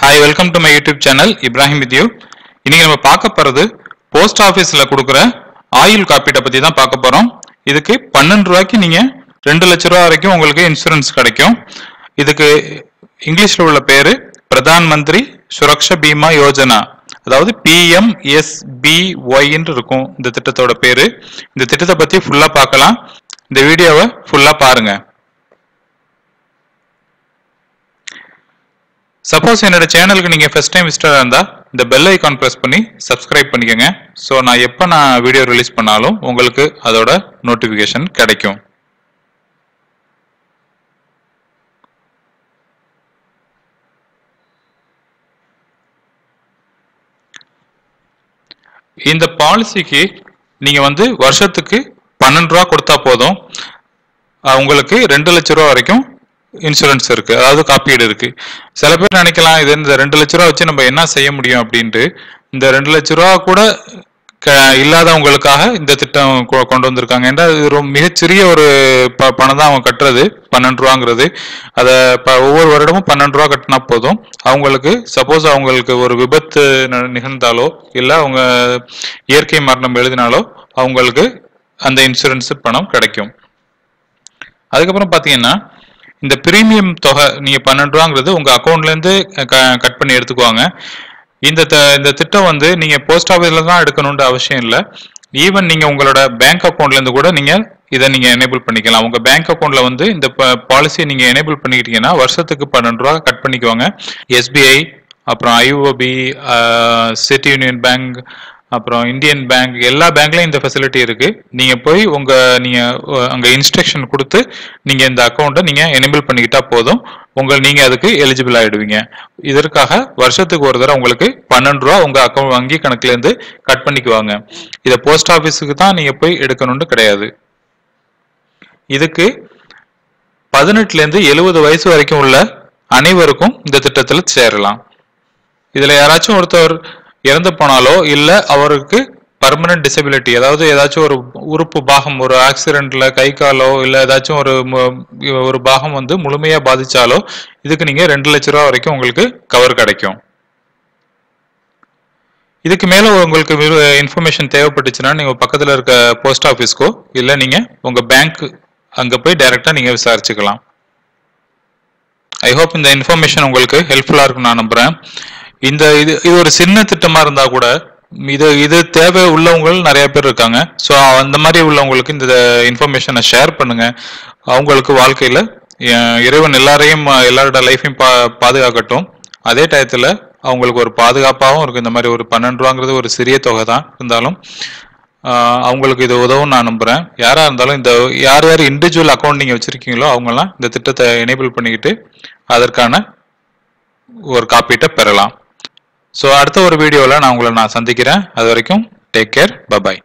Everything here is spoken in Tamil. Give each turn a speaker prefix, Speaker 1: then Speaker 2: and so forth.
Speaker 1: hi welcome to my YouTube channel Ibrahim with you இன்னைக்கு நம்ம பார்க்க போறது போஸ்ட் ஆஃபீஸில் கொடுக்குற ஆயுள் காப்பீட்டை பற்றி தான் பார்க்க போகிறோம் இதுக்கு பன்னெண்டு ரூபாய்க்கு நீங்கள் ரெண்டு லட்ச ரூபா வரைக்கும் உங்களுக்கு இன்சூரன்ஸ் கிடைக்கும் இதுக்கு இங்கிலீஷில் உள்ள பேர் பிரதான் மந்திரி சுரக்ஷா பீமா யோஜனா அதாவது பிஎம்எஸ்பிஒய்ன்னு இருக்கும் இந்த திட்டத்தோட பேர் இந்த திட்டத்தை பற்றி ஃபுல்லாக பார்க்கலாம் இந்த வீடியோவை ஃபுல்லாக பாருங்கள் சப்போஸ் என்னோட சேனலுக்கு நீங்கள் ஃபர்ஸ்ட் டைம் விசிட்டராக இருந்தால் இந்த பெல் ஐக்கான் ப்ரெஸ் பண்ணி சப்ஸ்கிரைப் பண்ணிக்கோங்க ஸோ நான் எப்போ நான் வீடியோ ரிலீஸ் பண்ணாலும் உங்களுக்கு அதோட நோட்டிஃபிகேஷன் கிடைக்கும் இந்த பாலிசிக்கு நீங்கள் வந்து வருஷத்துக்கு பன்னெண்டு ரூபா கொடுத்தா போதும் அஹ் உங்களுக்கு ரெண்டு லட்ச ரூபா வரைக்கும் இன்சூரன்ஸ் இருக்கு அதாவது காப்பீடு இருக்கு சில பேர் நினைக்கலாம் இது இந்த ரெண்டு லட்ச ரூபா வச்சு நம்ம என்ன செய்ய முடியும் அப்படின்ட்டு இந்த ரெண்டு லட்ச ரூபா கூட க- இல்லாதவங்களுக்காக இந்த திட்டம் கொ- கொண்டு வந்திருக்காங்க ஏன்னா இது ரொம்ப மிகச்சிறிய ஒரு ப பணம் தான் அவங்க கட்டுறது பன்னெண்டு ரூபாங்கிறது அதை ப ஒவ்வொரு வருடமும் பன்னெண்டு ரூபா கட்டினா போதும் அவங்களுக்கு சப்போஸ் அவங்களுக்கு ஒரு விபத்து ந- நிகழ்ந்தாலோ இல்லை அவங்க இயற்கை மரணம் எழுதினாலோ அவங்களுக்கு அந்த இன்சூரன்ஸ் பணம் கிடைக்கும் அதுக்கப்புறம் பார்த்தீங்கன்னா இந்த பிரீமியம் தொகை நீங்க பன்னெண்டு ரூபாங்கிறது உங்க அக்கௌண்ட்ல இருந்து கட் பண்ணி எடுத்துக்குவாங்க இந்த த- இந்த திட்டம் வந்து நீங்க போஸ்ட் ஆஃபீஸ்ல தான் எடுக்கணும்ன்ற அவசியம் இல்லை ஈவன் நீங்க உங்களோட பேங்க் அக்கௌண்ட்ல இருந்து கூட நீங்க இதை நீங்க எனேபிள் பண்ணிக்கலாம் உங்க பேங்க் அக்கௌண்ட்ல வந்து இந்த பாலிசியை நீங்க எனேபிள் பண்ணிக்கிட்டீங்கன்னா வருஷத்துக்கு பன்னெண்டு ரூபா கட் பண்ணிக்குவாங்க எஸ்பிஐ அப்புறம் ஐஓபி சிட்டி யூனியன் பேங்க் அப்புறம் இந்தியன் பேங்க் எல்லா பேங்க்லயும் இந்த ஃபெசிலிட்டி இருக்கு நீங்க போய் உங்க நீங்க அஹ், அங்க இன்ஸ்ட்ரக்ஷன் கொடுத்து நீங்க இந்த அக்கௌண்ட்டை நீங்க எனேபிள் பண்ணிக்கிட்டா போதும் உங்க நீங்க அதுக்கு எலிஜிபிள் ஆயிடுவீங்க இதற்காக வருஷத்துக்கு ஒரு தடவை உங்களுக்கு பன்னெண்டு ரூபா உங்க அக்கௌண்ட் வங்கி கணக்குல இருந்து கட் பண்ணிக்குவாங்க இதை போஸ்ட் ஆபீஸுக்கு தான் நீங்க போய் எடுக்கணும்னு கிடையாது இதுக்கு பதினெட்டுல இருந்து எழுபது வயசு வரைக்கும் உள்ள அனைவருக்கும் இந்த திட்டத்துல சேரலாம் இதுல யாராச்சும் ஒருத்தர் இறந்து போனாலோ இல்ல அவருக்கு பர்மனன்ட் டிசபிலிட்டி அதாவது ஏதாச்சும் ஒரு உறுப்பு பாகம் ஒரு ஆக்சிடென்ட்ல கை காலோ இல்ல ஏதாச்சும் ஒரு மு- ஒரு பாகம் வந்து முழுமையா பாதிச்சாலோ இதுக்கு நீங்க ரெண்டு லட்ச ரூபா வரைக்கும் உங்களுக்கு கவர் கிடைக்கும் இதுக்கு மேல உங்களுக்கு இன்ஃபர்மேஷன் தேவைப்பட்டுச்சுன்னா நீங்க பக்கத்துல இருக்க போஸ்ட் ஆபீஸ்க்கோ இல்ல நீங்க உங்க பேங்க் அங்க போய் டைரக்டா நீங்க விசாரிச்சுக்கலாம் ஐ ஹோப் இந்த இன்ஃபர்மேஷன் உங்களுக்கு ஹெல்ப்ஃபுல்லா இருக்கும் நான் நம்புறேன் இந்த இது இது ஒரு சின்ன திட்டமா இருந்தா கூட இது இது தேவை உள்ளவங்க நிறைய பேர் இருக்காங்க ஸோ அந்த மாதிரி உள்ளவங்களுக்கு இந்த இன்ஃபர்மேஷனை ஷேர் பண்ணுங்க அவங்களுக்கு வாழ்க்கையில அஹ், இறைவன் எல்லாரையும் அஹ், எல்லாரோட லைஃபையும் பா பாதுகாக்கட்டும் அதே டயத்துல அவங்களுக்கு ஒரு பாதுகாப்பாகவும் இருக்கும் இந்த மாதிரி ஒரு பன்னெண்டு ரூபாங்கிறது ஒரு சிறிய தொகை தான் இருந்தாலும் ஆஹ் அவங்களுக்கு இது உதவும் நான் நம்புறேன் யாரா இருந்தாலும் இந்த யார் யார் இண்டிவிஜுவல் அக்கௌண்ட் நீங்க வச்சிருக்கீங்களோ அவங்கெல்லாம் இந்த திட்டத்தை எனேபிள் பண்ணிக்கிட்டு அதற்கான ஒரு காப்பீட்டை பெறலாம் ஸோ அடுத்த ஒரு வீடியோவில் நான் உங்களை நான் சந்திக்கிறேன் அது வரைக்கும் டேக் கேர் பபாய்